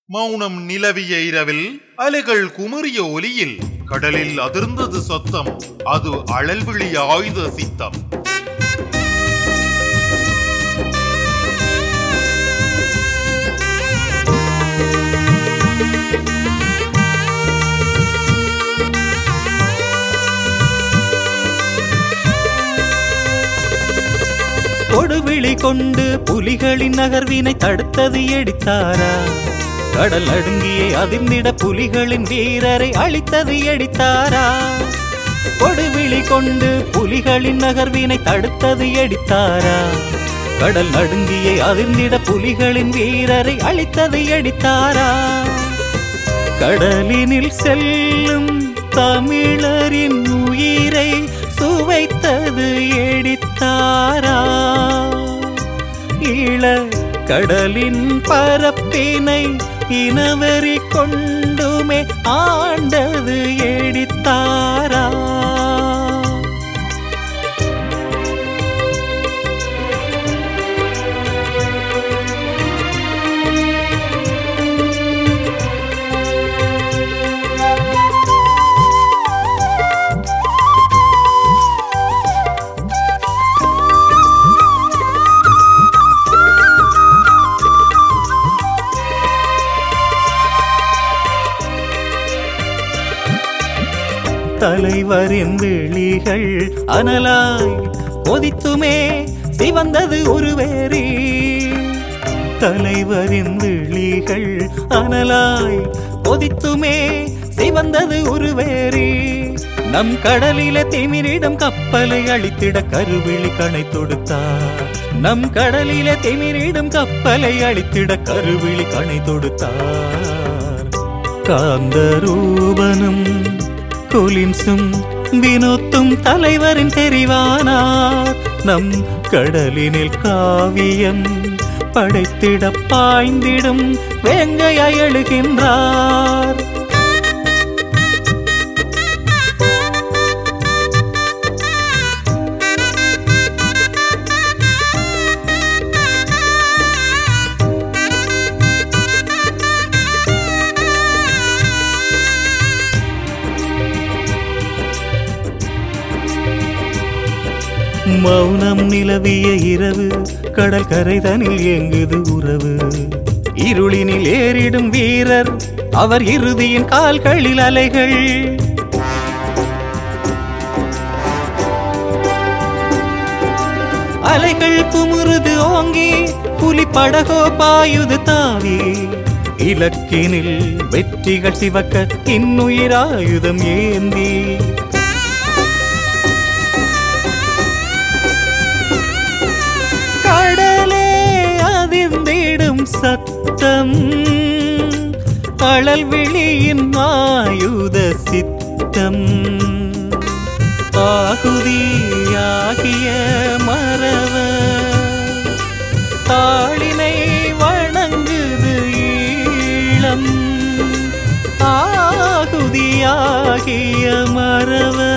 மௌனம் நிலவிய இரவில் அலைகள் குமரிய ஒலியில் கடலில் அதிர்ந்தது சத்தம் அது அழல்விழி ஆயுத சித்தம் கொடுவிழி கொண்டு புலிகளின் நகர்வினை தடுத்தது எடுத்தாரா கடல் அடுங்கியே அதிர்ந்திட புலிகளின் வீரரை அழித்தது எடுத்தாரா கொடுவிழி கொண்டு புலிகளின் நகர்வினை தடுத்தது எடுத்தாரா கடல் நடுங்கியே அதிர்ந்திட புலிகளின் வீரரை அழித்தது எடுத்தாரா கடலினில் செல்லும் தமிழரின் உயிரை சுவைத்தது எடித்தாரா ஈழ கடலின் பரப்பினை இனவெறி கொண்டுமே ஆண்டது எடித்தாரா தலைவரின் விழிகள் அனலாய் கொதித்துமே சிவந்தது ஒரு வேரி தலைவரின் விழிகள் அனலாய் கொதித்துமே சிவந்தது ஒரு வேரி நம் கடலில திமிரிடம் கப்பலை அழித்திட கருவிழி கணை தொடுத்தார் நம் கடலில திமிரிடம் கப்பலை அழித்திட கருவிழி கணை தொடுத்தார் காந்தரூபனும் கொலின்சும் வினோத்தும் தலைவரின் தெரிவானார் நம் கடலினில் காவியம் படைத்திட பாய்ந்திடும் வேங்கையாய் எழுகின்றார் மௌனம் நிலவிய இரவு கடல் கரைதனில் எங்குது உறவு இருளினில் ஏறிடும் வீரர் அவர் இறுதியின் கால்களில் அலைகள் அலைகள் குமுறுது ஓங்கி புலி படகோ பாயுது தாவி இலக்கினில் வெற்றிகள் சிவக்க இன்னுயிராயுதம் ஏந்தி கடலே அதிர்ந்திடும் சத்தம் அழல் விழியின் ஆயுத சித்தம் ஆகுதியாகிய மரவ தாளினை வணங்குது ஈழம் ஆகுதியாகிய மரவ